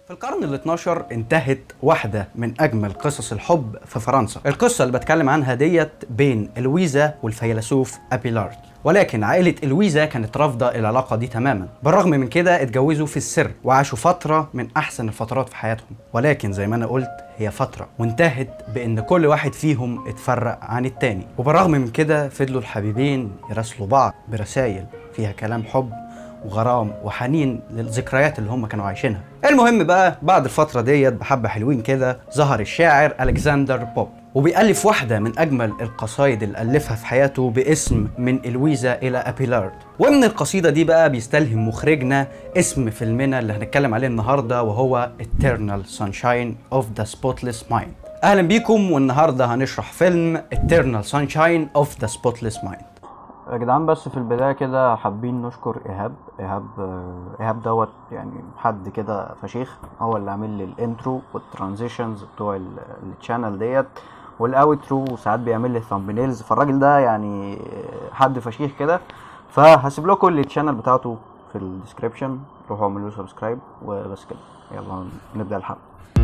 في القرن ال 12 انتهت واحدة من أجمل قصص الحب في فرنسا القصة اللي بتكلم عنها ديت بين لويزا والفيلسوف أبيلارد ولكن عائلة لويزا كانت رافضة العلاقة دي تماما بالرغم من كده اتجوزوا في السر وعاشوا فترة من أحسن الفترات في حياتهم ولكن زي ما أنا قلت هي فترة وانتهت بإن كل واحد فيهم اتفرق عن التاني وبالرغم من كده فضلوا الحبيبين يراسلوا بعض برسائل فيها كلام حب وغرام وحنين للذكريات اللي هم كانوا عايشينها المهم بقى بعد الفترة ديت بحبة حلوين كده ظهر الشاعر ألكسندر بوب وبيألف واحدة من أجمل القصايد اللي ألفها في حياته باسم من إلويزا إلى أبيلارد ومن القصيدة دي بقى بيستلهم مخرجنا اسم فيلمنا اللي هنتكلم عليه النهاردة وهو Eternal Sunshine of the Spotless Mind أهلا بيكم والنهاردة هنشرح فيلم Eternal Sunshine of the Spotless Mind يا جدعان بس في البدايه كده حابين نشكر ايهاب ايهاب آه، ايهاب دوت يعني حد كده فشيخ هو اللي عامل لي الانترو والترانزيشنز بتوع ال- التشانل ديت والاوترو وساعات بيعمل لي الثامبنيلز فالراجل ده يعني حد فشيخ كده فهسيب لكم التشانل بتاعته في الديسكريبشن روحوا اعملوا له سبسكرايب وبس كده يلا نبدا الحلقه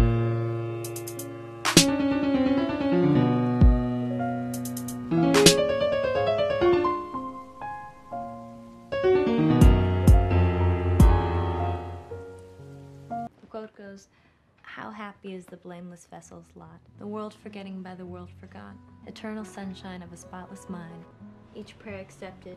The quote goes, How happy is the blameless vessel's lot, the world forgetting by the world forgot, eternal sunshine of a spotless mind, each prayer accepted,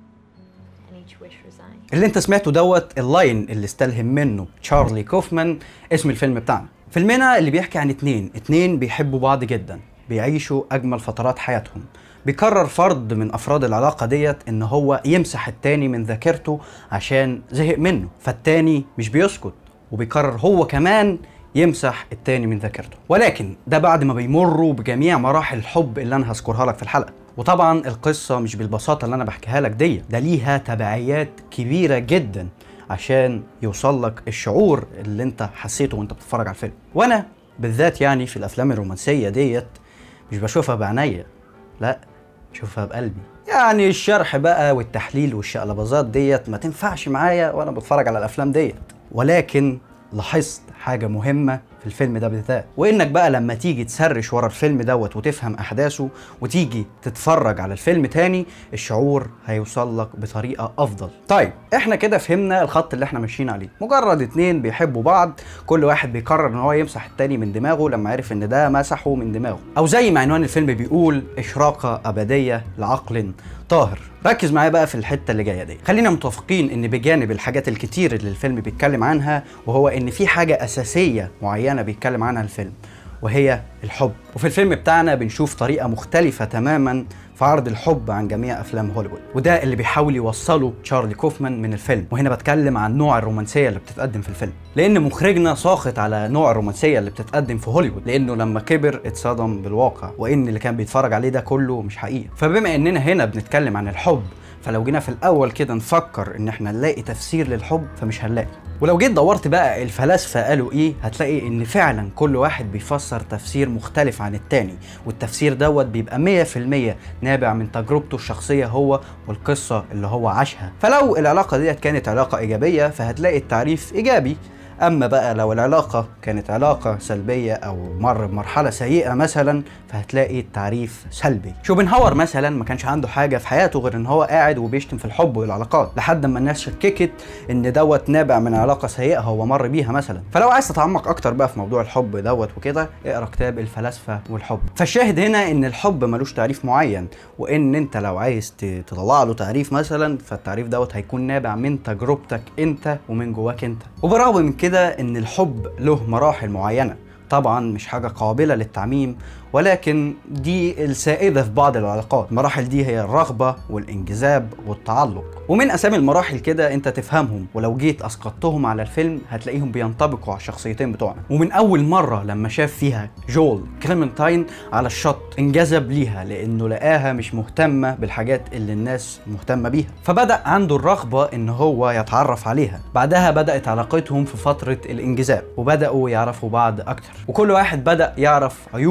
and each wish resigned. اللي انت سمعته دوت اللاين اللي استلهم منه تشارلي كوفمان اسم الفيلم بتاعنا فيلمنا اللي بيحكي عن اتنين اتنين بيحبوا بعض جدا بيعيشوا اجمل فترات حياتهم بيقرر فرد من افراد العلاقه ديت ان هو يمسح التاني من ذاكرته عشان زهق منه فالتاني مش بيسكت وبيقرر هو كمان يمسح التاني من ذاكرته ولكن ده بعد ما بيمروا بجميع مراحل الحب اللي انا هذكرها لك في الحلقه وطبعا القصه مش بالبساطه اللي انا بحكيها لك دي ده ليها تبعيات كبيره جدا عشان يوصل لك الشعور اللي انت حسيته وانت بتتفرج على الفيلم وانا بالذات يعني في الافلام الرومانسيه ديت مش بشوفها بعينيا لا بشوفها بقلبي يعني الشرح بقى والتحليل والشقلباظات ديت ما تنفعش معايا وانا بتفرج على الافلام ديت ولكن لاحظت حاجة مهمة في الفيلم ده بالذات وانك بقى لما تيجي تسرش ورا الفيلم دوت وتفهم احداثه وتيجي تتفرج على الفيلم تاني الشعور هيوصل لك بطريقة افضل طيب احنا كده فهمنا الخط اللي احنا ماشيين عليه مجرد اتنين بيحبوا بعض كل واحد بيقرر ان هو يمسح التاني من دماغه لما عرف ان ده مسحه من دماغه او زي ما عنوان الفيلم بيقول اشراقة ابدية لعقل طاهر ركز معايا بقى في الحته اللي جايه دي خلينا متفقين ان بجانب الحاجات الكتير اللي الفيلم بيتكلم عنها وهو ان في حاجه اساسيه معينه بيتكلم عنها الفيلم وهي الحب وفي الفيلم بتاعنا بنشوف طريقه مختلفه تماما في عرض الحب عن جميع افلام هوليوود وده اللي بيحاول يوصله تشارلي كوفمان من الفيلم وهنا بتكلم عن نوع الرومانسيه اللي بتتقدم في الفيلم لان مخرجنا ساخط على نوع الرومانسيه اللي بتتقدم في هوليوود لانه لما كبر اتصدم بالواقع وان اللي كان بيتفرج عليه ده كله مش حقيقي فبما اننا هنا بنتكلم عن الحب فلو جينا في الاول كده نفكر ان احنا نلاقي تفسير للحب فمش هنلاقي ولو جيت دورت بقى الفلاسفه قالوا ايه هتلاقي ان فعلا كل واحد بيفسر تفسير مختلف عن التاني والتفسير دوت بيبقى 100% نابع من تجربته الشخصيه هو والقصه اللي هو عاشها فلو العلاقه ديت كانت علاقه ايجابيه فهتلاقي التعريف ايجابي اما بقى لو العلاقه كانت علاقه سلبيه او مر بمرحله سيئه مثلا فهتلاقي التعريف سلبي شوبنهاور مثلا ما كانش عنده حاجه في حياته غير ان هو قاعد وبيشتم في الحب والعلاقات لحد ما الناس شككت ان دوت نابع من علاقه سيئه هو مر بيها مثلا فلو عايز تتعمق اكتر بقى في موضوع الحب دوت وكده اقرا كتاب الفلاسفه والحب فالشاهد هنا ان الحب ملوش تعريف معين وان انت لو عايز ت- تطلع له تعريف مثلا فالتعريف دوت هيكون نابع من تجربتك انت ومن جواك انت وبرغم من كده ان الحب له مراحل معينه طبعا مش حاجة قابلة للتعميم ولكن دي السائدة في بعض العلاقات المراحل دي هي الرغبة والانجذاب والتعلق ومن أسامي المراحل كده أنت تفهمهم ولو جيت أسقطتهم على الفيلم هتلاقيهم بينطبقوا على الشخصيتين بتوعنا ومن أول مرة لما شاف فيها جول كليمنتاين على الشط انجذب ليها لأنه لقاها مش مهتمة بالحاجات اللي الناس مهتمة بيها فبدأ عنده الرغبة إن هو يتعرف عليها بعدها بدأت علاقتهم في فترة الانجذاب وبدأوا يعرفوا بعض أكتر وكل واحد بدأ يعرف عيوب ومميزات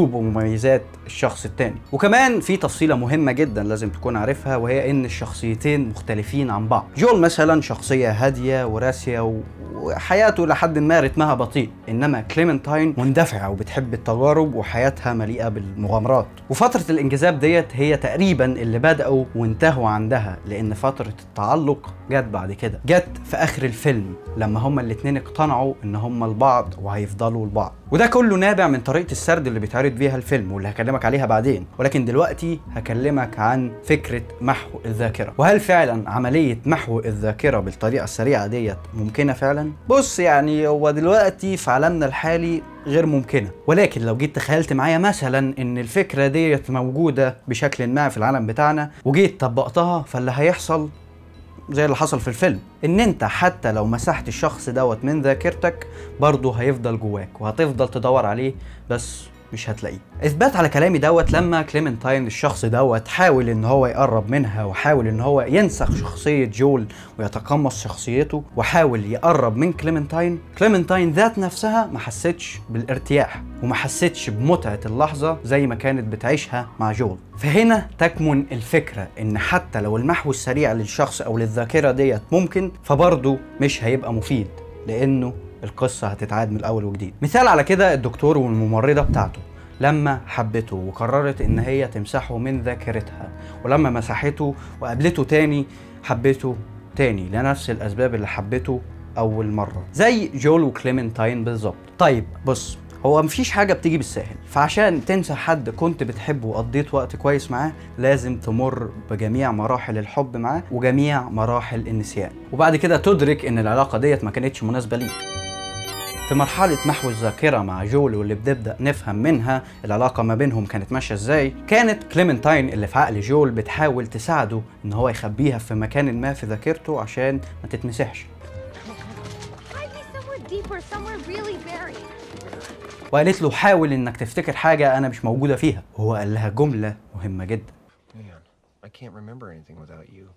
مميزات الشخص التاني وكمان في تفصيلة مهمة جدا لازم تكون عارفها وهي ان الشخصيتين مختلفين عن بعض جول مثلا شخصية هادية وراسية و- وحياته لحد ما رتمها بطيء انما كليمنتاين مندفعة وبتحب التجارب وحياتها مليئة بالمغامرات وفترة الانجذاب ديت هي تقريبا اللي بدأوا وانتهوا عندها لان فترة التعلق جت بعد كده جت في اخر الفيلم لما هما الاتنين اقتنعوا ان هما لبعض وهيفضلوا لبعض وده كله نابع من طريقة السرد اللي بيتعرض بيها الفيلم واللي هكلمك عليها بعدين ولكن دلوقتي هكلمك عن فكرة محو الذاكرة وهل فعلا عملية محو الذاكرة بالطريقة السريعة ديت ممكنة فعلا؟ بص يعني هو دلوقتي في عالمنا الحالي غير ممكنة ولكن لو جيت تخيلت معايا مثلا ان الفكرة ديت موجودة بشكل ما في العالم بتاعنا وجيت طبقتها فاللي هيحصل زي اللي حصل في الفيلم ان انت حتى لو مسحت الشخص دوت من ذاكرتك برضه هيفضل جواك وهتفضل تدور عليه بس مش هتلاقيه اثبات على كلامي دوت لما كليمنتاين الشخص دوت حاول ان هو يقرب منها وحاول ان هو ينسخ شخصية جول ويتقمص شخصيته وحاول يقرب من كليمنتاين كليمنتاين ذات نفسها ما حستش بالارتياح وما حستش بمتعة اللحظة زي ما كانت بتعيشها مع جول فهنا تكمن الفكرة ان حتى لو المحو السريع للشخص او للذاكرة ديت ممكن فبرضه مش هيبقى مفيد لانه القصة هتتعاد من الأول وجديد مثال على كده الدكتور والممرضة بتاعته لما حبته وقررت ان هي تمسحه من ذاكرتها ولما مسحته وقابلته تاني حبته تاني لنفس الاسباب اللي حبته اول مره زي جول وكليمنتاين بالظبط طيب بص هو مفيش حاجة بتيجي بالساهل فعشان تنسى حد كنت بتحبه وقضيت وقت كويس معاه لازم تمر بجميع مراحل الحب معاه وجميع مراحل النسيان وبعد كده تدرك ان العلاقة ديت ما كانتش مناسبة ليك في مرحلة محو الذاكرة مع جول واللي بنبدأ نفهم منها العلاقة ما بينهم كانت ماشية ازاي كانت كليمنتاين اللي في عقل جول بتحاول تساعده ان هو يخبيها في مكان ما في ذاكرته عشان ما تتمسحش Hide me somewhere deeper, somewhere really buried. وقالت له حاول انك تفتكر حاجة انا مش موجودة فيها وهو قال لها جملة مهمة جدا Man, I can't remember anything without you.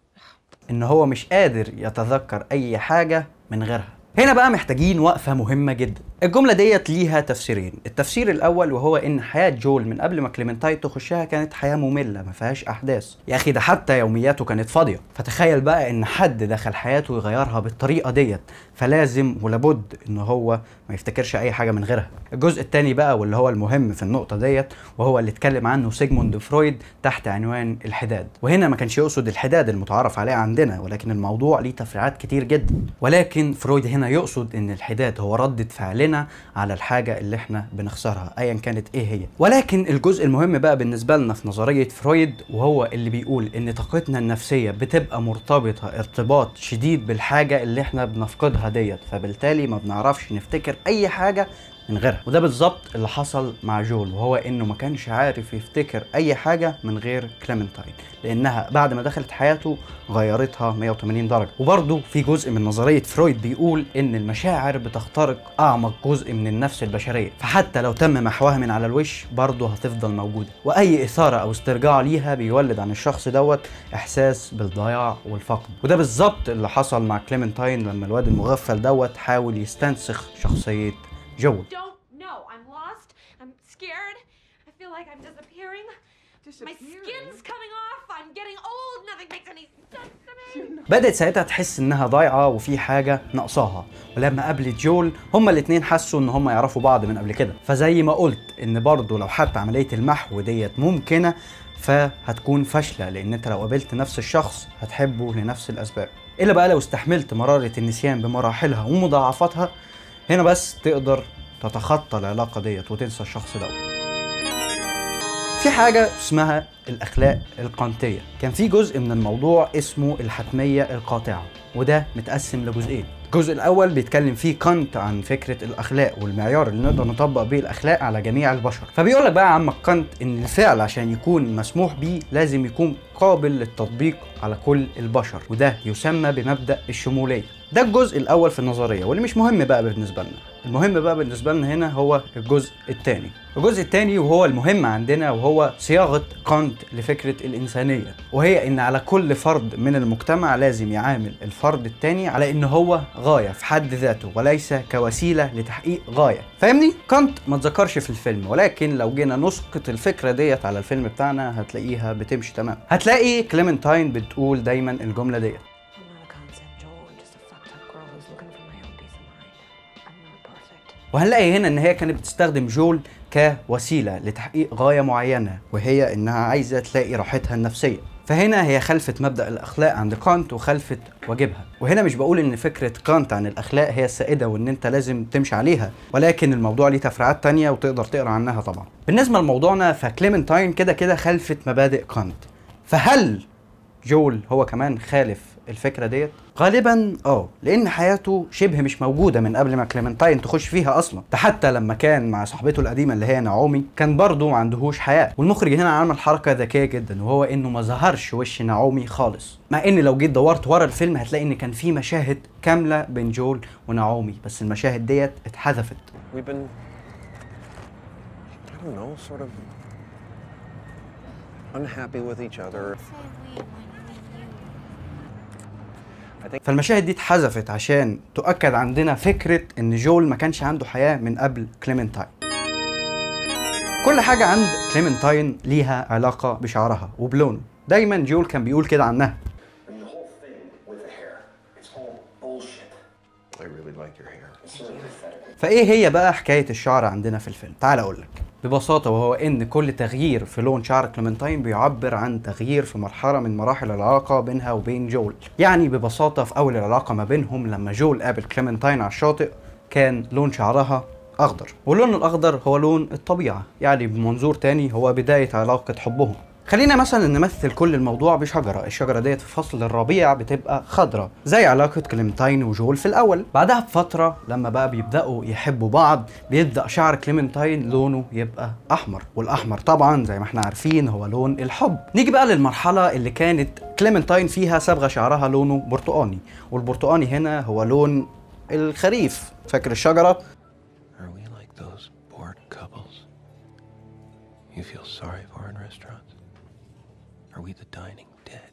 ان هو مش قادر يتذكر اي حاجة من غيرها هنا بقى محتاجين وقفة مهمة جدا الجملة ديت ليها تفسيرين التفسير الأول وهو إن حياة جول من قبل ما كليمنتاين تخشها كانت حياة مملة ما فيهاش أحداث يا أخي ده حتى يومياته كانت فاضية فتخيل بقى إن حد دخل حياته يغيرها بالطريقة ديت فلازم ولابد إن هو ما يفتكرش أي حاجة من غيرها الجزء الثاني بقى واللي هو المهم في النقطة ديت وهو اللي اتكلم عنه سيجموند فرويد تحت عنوان الحداد وهنا ما كانش يقصد الحداد المتعارف عليه عندنا ولكن الموضوع ليه تفريعات كتير جدا ولكن فرويد هنا يقصد ان الحداد هو ردة فعلنا على الحاجة اللي احنا بنخسرها ايا كانت ايه هي ولكن الجزء المهم بقى بالنسبة لنا في نظرية فرويد وهو اللي بيقول ان طاقتنا النفسية بتبقى مرتبطة ارتباط شديد بالحاجة اللي احنا بنفقدها ديت فبالتالي ما بنعرفش نفتكر اي حاجة من غيرها وده بالظبط اللي حصل مع جول وهو انه ما كانش عارف يفتكر اي حاجه من غير كليمنتاين لانها بعد ما دخلت حياته غيرتها 180 درجه وبرضه في جزء من نظريه فرويد بيقول ان المشاعر بتخترق اعمق جزء من النفس البشريه فحتى لو تم محوها من على الوش برضه هتفضل موجوده واي اثاره او استرجاع ليها بيولد عن الشخص دوت احساس بالضياع والفقد وده بالظبط اللي حصل مع كليمنتاين لما الواد المغفل دوت حاول يستنسخ شخصيه جول don't know. I'm lost. I'm scared. I feel like I'm disappearing. My skin's coming off. I'm getting old. Nothing makes any sense to me. بدأت ساعتها تحس انها ضايعة وفي حاجة ناقصاها ولما قابلت جول هما الاتنين حسوا ان هما يعرفوا بعض من قبل كده فزي ما قلت ان برضه لو حتى عملية المحو ديت ممكنة فهتكون فاشلة لان انت لو قابلت نفس الشخص هتحبه لنفس الاسباب الا بقى لو استحملت مرارة النسيان بمراحلها ومضاعفاتها هنا بس تقدر تتخطى العلاقة ديت وتنسى الشخص دوت في حاجة اسمها الأخلاق القانتية كان في جزء من الموضوع اسمه الحتمية القاطعة وده متقسم لجزئين الجزء الأول بيتكلم فيه كانت عن فكرة الأخلاق والمعيار اللي نقدر نطبق بيه الأخلاق على جميع البشر فبيقول لك بقى عمك كانت إن الفعل عشان يكون مسموح بيه لازم يكون قابل للتطبيق على كل البشر وده يسمى بمبدأ الشمولية ده الجزء الاول في النظريه واللي مش مهم بقى بالنسبه لنا المهم بقى بالنسبه لنا هنا هو الجزء الثاني الجزء الثاني وهو المهم عندنا وهو صياغه كانت لفكره الانسانيه وهي ان على كل فرد من المجتمع لازم يعامل الفرد الثاني على ان هو غايه في حد ذاته وليس كوسيله لتحقيق غايه فاهمني كانت ما اتذكرش في الفيلم ولكن لو جينا نسقط الفكره ديت على الفيلم بتاعنا هتلاقيها بتمشي تمام هتلاقي كليمنتاين بتقول دايما الجمله ديت I'm not a concept, Joel. I'm just a fucked up girl who's looking for my own peace of mind. I'm not perfect. وهنلاقي هنا ان هي كانت بتستخدم جول كوسيله لتحقيق غايه معينه وهي انها عايزه تلاقي راحتها النفسيه فهنا هي خلفت مبدا الاخلاق عند كانت وخلفت واجبها وهنا مش بقول ان فكره كانت عن الاخلاق هي السائده وان انت لازم تمشي عليها ولكن الموضوع ليه تفريعات تانية وتقدر تقرا عنها طبعا بالنسبه لموضوعنا فكليمنتاين كده كده خلفت مبادئ كانت فهل جول هو كمان خالف الفكره ديت غالبا اه لان حياته شبه مش موجوده من قبل ما كليمنتاين تخش فيها اصلا ده حتى لما كان مع صاحبته القديمه اللي هي نعومي كان برضه ما عندهوش حياه والمخرج هنا عمل حركه ذكيه جدا وهو انه ما ظهرش وش نعومي خالص مع ان لو جيت دورت ورا الفيلم هتلاقي ان كان في مشاهد كامله بين جول ونعومي بس المشاهد ديت اتحذفت We've been. I don't know, sort of. unhappy with each other. فالمشاهد دي اتحذفت عشان تؤكد عندنا فكره ان جول ما كانش عنده حياه من قبل كليمنتاين كل حاجه عند كليمنتاين ليها علاقه بشعرها وبلونه دايما جول كان بيقول كده عنها I mean, the whole thing with the hair, it's all bullshit. I really like your hair. It's so pathetic. فايه هي بقى حكايه الشعر عندنا في الفيلم تعال اقول لك ببساطه وهو ان كل تغيير في لون شعر كليمنتاين بيعبر عن تغيير في مرحله من مراحل العلاقه بينها وبين جول يعني ببساطه في اول العلاقه ما بينهم لما جول قابل كليمنتاين على الشاطئ كان لون شعرها اخضر واللون الاخضر هو لون الطبيعه يعني بمنظور تاني هو بدايه علاقه حبهم خلينا مثلا نمثل كل الموضوع بشجره الشجره ديت في فصل الربيع بتبقى خضراء زي علاقه كليمنتاين وجول في الاول بعدها بفتره لما بقى بيبداوا يحبوا بعض بيبدا شعر كليمنتاين لونه يبقى احمر والاحمر طبعا زي ما احنا عارفين هو لون الحب نيجي بقى للمرحله اللي كانت كليمنتاين فيها صبغه شعرها لونه برتقاني والبرتقاني هنا هو لون الخريف فاكر الشجره Are we like those bored couples you feel sorry for in restaurants? Are we the dining dead?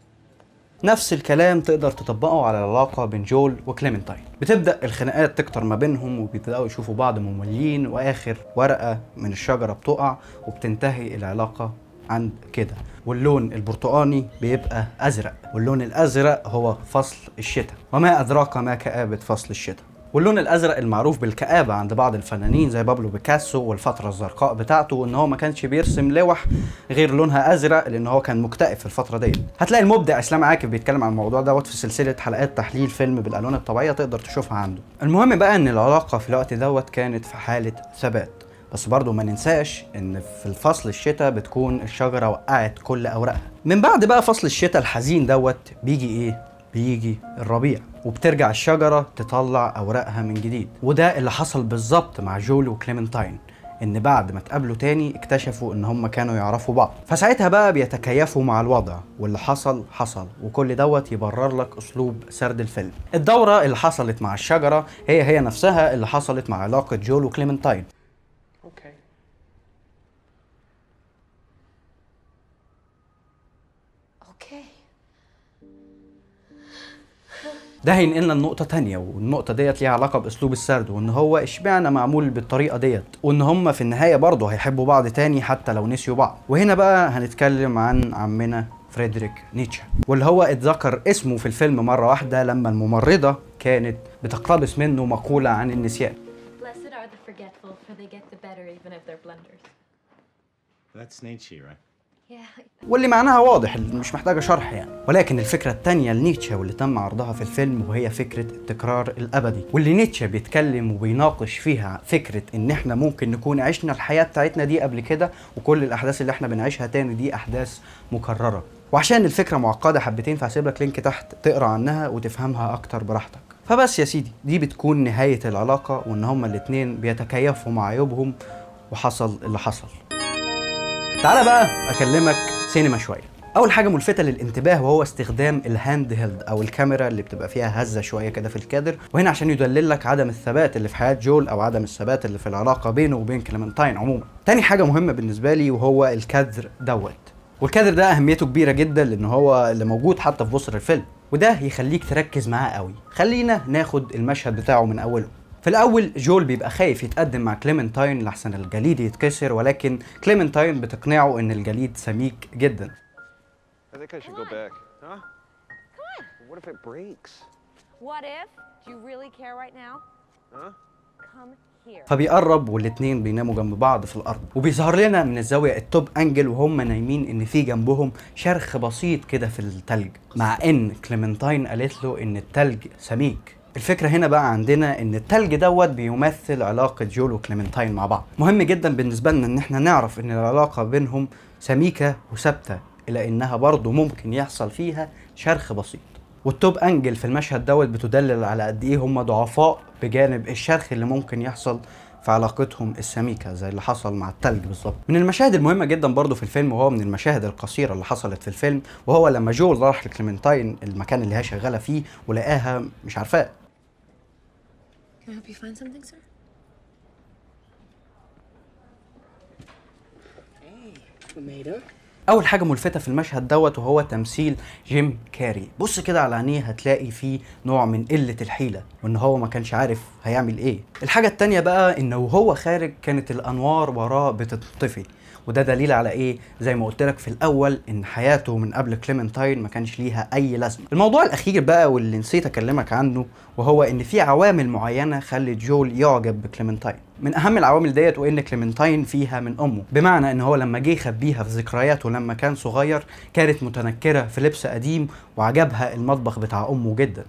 نفس الكلام تقدر تطبقه على العلاقة بين جول وكليمنتاين بتبدأ الخناقات تكتر ما بينهم وبيبدأوا يشوفوا بعض مملين وآخر ورقة من الشجرة بتقع وبتنتهي العلاقة عند كده واللون البرتقاني بيبقى أزرق واللون الأزرق هو فصل الشتاء وما أدراك ما كآبة فصل الشتاء واللون الازرق المعروف بالكآبة عند بعض الفنانين زي بابلو بيكاسو والفترة الزرقاء بتاعته ان هو ما كانش بيرسم لوح غير لونها ازرق لان هو كان مكتئب في الفترة دي هتلاقي المبدع اسلام عاكف بيتكلم عن الموضوع دوت في سلسلة حلقات تحليل فيلم بالالوان الطبيعية تقدر تشوفها عنده المهم بقى ان العلاقة في الوقت دوت كانت في حالة ثبات بس برضو ما ننساش ان في الفصل الشتاء بتكون الشجرة وقعت كل اوراقها من بعد بقى فصل الشتاء الحزين دوت بيجي ايه بيجي الربيع وبترجع الشجرة تطلع أوراقها من جديد وده اللي حصل بالظبط مع جول وكليمنتاين ان بعد ما اتقابلوا تاني اكتشفوا ان هم كانوا يعرفوا بعض فساعتها بقى بيتكيفوا مع الوضع واللي حصل حصل وكل دوت يبرر لك اسلوب سرد الفيلم الدورة اللي حصلت مع الشجرة هي هي نفسها اللي حصلت مع علاقة جول وكليمنتاين Okay. Okay. ده هينقلنا لنقطة تانية والنقطة ديت ليها علاقة بأسلوب السرد وإن هو اشمعنى معمول بالطريقة ديت وإن هما في النهاية برضه هيحبوا بعض تاني حتى لو نسيوا بعض وهنا بقى هنتكلم عن عمنا فريدريك نيتشه واللي هو اتذكر اسمه في الفيلم مرة واحدة لما الممرضة كانت بتقتبس منه مقولة عن النسيان Blessed are the forgetful, for they get the better even of their blunders. That's Nietzsche, right? Yeah, واللي معناها واضح اللي مش محتاجة شرح يعني ولكن الفكرة التانية لنيتشه واللي تم عرضها في الفيلم وهي فكرة التكرار الأبدي واللي نيتشه بيتكلم وبيناقش فيها فكرة إن إحنا ممكن نكون عشنا الحياة بتاعتنا دي قبل كده وكل الأحداث اللي إحنا بنعيشها تاني دي أحداث مكررة وعشان الفكرة معقدة حبتين فهسيب لك لينك تحت تقرا عنها وتفهمها أكتر براحتك فبس يا سيدي دي بتكون نهاية العلاقة وإن هما الاتنين بيتكيفوا مع عيوبهم وحصل اللي حصل تعالى بقى اكلمك سينما شويه اول حاجه ملفته للانتباه وهو استخدام الهاند هيلد او الكاميرا اللي بتبقى فيها هزه شويه كده في الكادر وهنا عشان يدلل لك عدم الثبات اللي في حياه جول او عدم الثبات اللي في العلاقه بينه وبين كليمنتاين عموما تاني حاجه مهمه بالنسبه لي وهو الكادر دوت والكادر ده اهميته كبيره جدا لان هو اللي موجود حتى في بوستر الفيلم وده يخليك تركز معاه قوي خلينا ناخد المشهد بتاعه من اوله في الاول جول بيبقى خايف يتقدم مع كليمنتاين لحسن الجليد يتكسر ولكن كليمنتاين بتقنعه ان الجليد سميك جدا I think I should go back. Huh? Come on. What if it breaks? What if? Do you really care right now? Huh? Come here. فبيقرب والاتنين بيناموا جنب بعض في الارض وبيظهر لنا من الزاويه التوب انجل وهم نايمين ان في جنبهم شرخ بسيط كده في التلج مع ان كليمنتاين قالت له ان التلج سميك الفكرة هنا بقى عندنا ان التلج دوت بيمثل علاقة جول وكليمنتاين مع بعض مهم جدا بالنسبة لنا ان احنا نعرف ان العلاقة بينهم سميكة وثابتة الى انها برضه ممكن يحصل فيها شرخ بسيط والتوب انجل في المشهد دوت بتدلل على قد ايه هم ضعفاء بجانب الشرخ اللي ممكن يحصل في علاقتهم السميكه زي اللي حصل مع التلج بالظبط من المشاهد المهمه جدا برضو في الفيلم وهو من المشاهد القصيره اللي حصلت في الفيلم وهو لما جول راح لكليمنتاين المكان اللي هي شغاله فيه ولقاها مش عارفاه Can I help you find something, sir? اول حاجه ملفته في المشهد دوت وهو تمثيل جيم كاري بص كده على عينيه هتلاقي فيه نوع من قله الحيله وان هو ما كانش عارف هيعمل ايه الحاجه التانية بقى انه وهو خارج كانت الانوار وراه بتطفي وده دليل على ايه زي ما قلت لك في الاول ان حياته من قبل كليمنتاين ما كانش ليها اي لازمه الموضوع الاخير بقى واللي نسيت اكلمك عنه وهو ان في عوامل معينه خلت جول يعجب بكليمنتاين من اهم العوامل ديت وان كليمنتاين فيها من امه بمعنى ان هو لما جه يخبيها في ذكرياته لما كان صغير كانت متنكره في لبس قديم وعجبها المطبخ بتاع امه جدا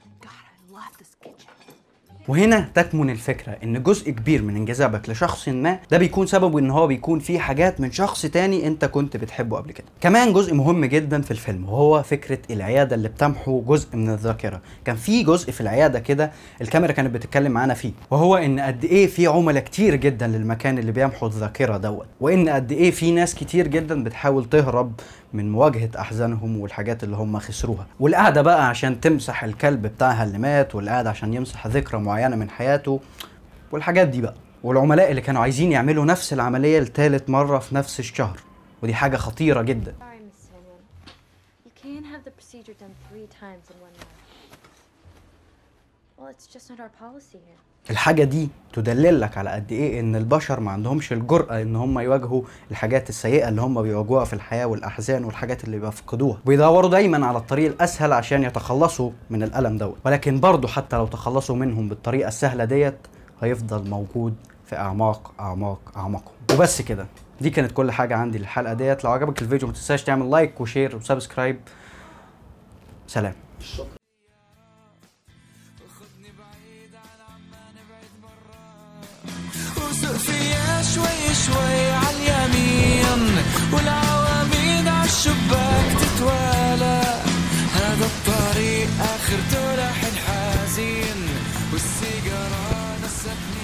وهنا تكمن الفكرة ان جزء كبير من انجذابك لشخص ما ده بيكون سببه ان هو بيكون فيه حاجات من شخص تاني انت كنت بتحبه قبل كده كمان جزء مهم جدا في الفيلم وهو فكرة العيادة اللي بتمحو جزء من الذاكرة كان في جزء في العيادة كده الكاميرا كانت بتتكلم معانا فيه وهو ان قد ايه في عملاء كتير جدا للمكان اللي بيمحو الذاكرة دوت وان قد ايه في ناس كتير جدا بتحاول تهرب من مواجهة أحزانهم والحاجات اللي هم خسروها والقعدة بقى عشان تمسح الكلب بتاعها اللي مات والقعدة عشان يمسح ذكرى معينة من حياته والحاجات دي بقى والعملاء اللي كانوا عايزين يعملوا نفس العملية لتالت مرة في نفس الشهر ودي حاجة خطيرة جدا Sorry, Miss Sandlin. You can't have the procedure done three times in one night. Well, it's just not our policy here. الحاجة دي تدلل لك على قد ايه ان البشر ما عندهمش الجرأة ان هم يواجهوا الحاجات السيئة اللي هم بيواجهوها في الحياة والاحزان والحاجات اللي بيفقدوها بيدوروا دايما على الطريق الاسهل عشان يتخلصوا من الالم دوت ولكن برضه حتى لو تخلصوا منهم بالطريقة السهلة ديت هيفضل موجود في اعماق اعماق اعماقهم وبس كده دي كانت كل حاجة عندي للحلقة ديت لو عجبك الفيديو ما تنساش تعمل لايك وشير وسبسكرايب سلام وسوق فيها شوي شوي عاليمين والعواميد عالشباك تتوالى هذا الطريق اخرته لحن حزين والسيجارة نستني